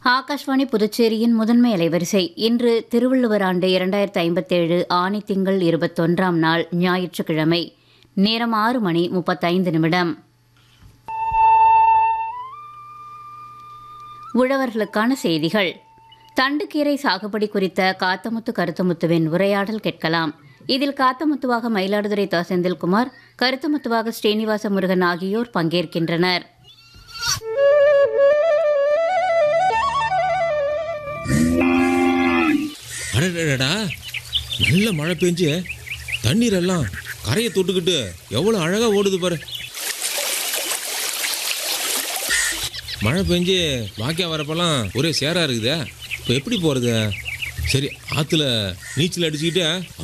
ஆகாஷ்வாணி புதுச்சேரியின் முதன்மை அலைவரிசை இன்று திருவள்ளுவர் ஆண்டு இரண்டாயிரத்து ஐம்பத்தேழு ஆணி திங்கள் இருபத்தொன்றாம் நாள் ஞாயிற்றுக்கிழமை நேரம் ஆறு மணி முப்பத்தைந்து நிமிடம் உழவர்களுக்கான செய்திகள் தண்டுக்கீரை சாகுபடி குறித்த காத்தமுத்து கருத்தமுத்துவின் உரையாடல் கேட்கலாம் இதில் காத்தமுத்துவாக மயிலாடுதுறை தா செந்தில்குமார் கருத்தமுத்துவாக ஸ்ரீனிவாச முருகன் ஆகியோர் பங்கேற்கின்றனர் அடடடா நல்ல மழை பெஞ்சு தண்ணீர் எல்லாம் கரையை தொட்டுக்கிட்டு எவ்வளோ அழகா ஓடுது பாரு மழை பெஞ்சு வாக்கியா வரப்பெல்லாம் ஒரே சேரா இருக்குதே இப்போ எப்படி போகிறது சரி ஆற்றுல நீச்சல் அடிச்சுக்கிட்டு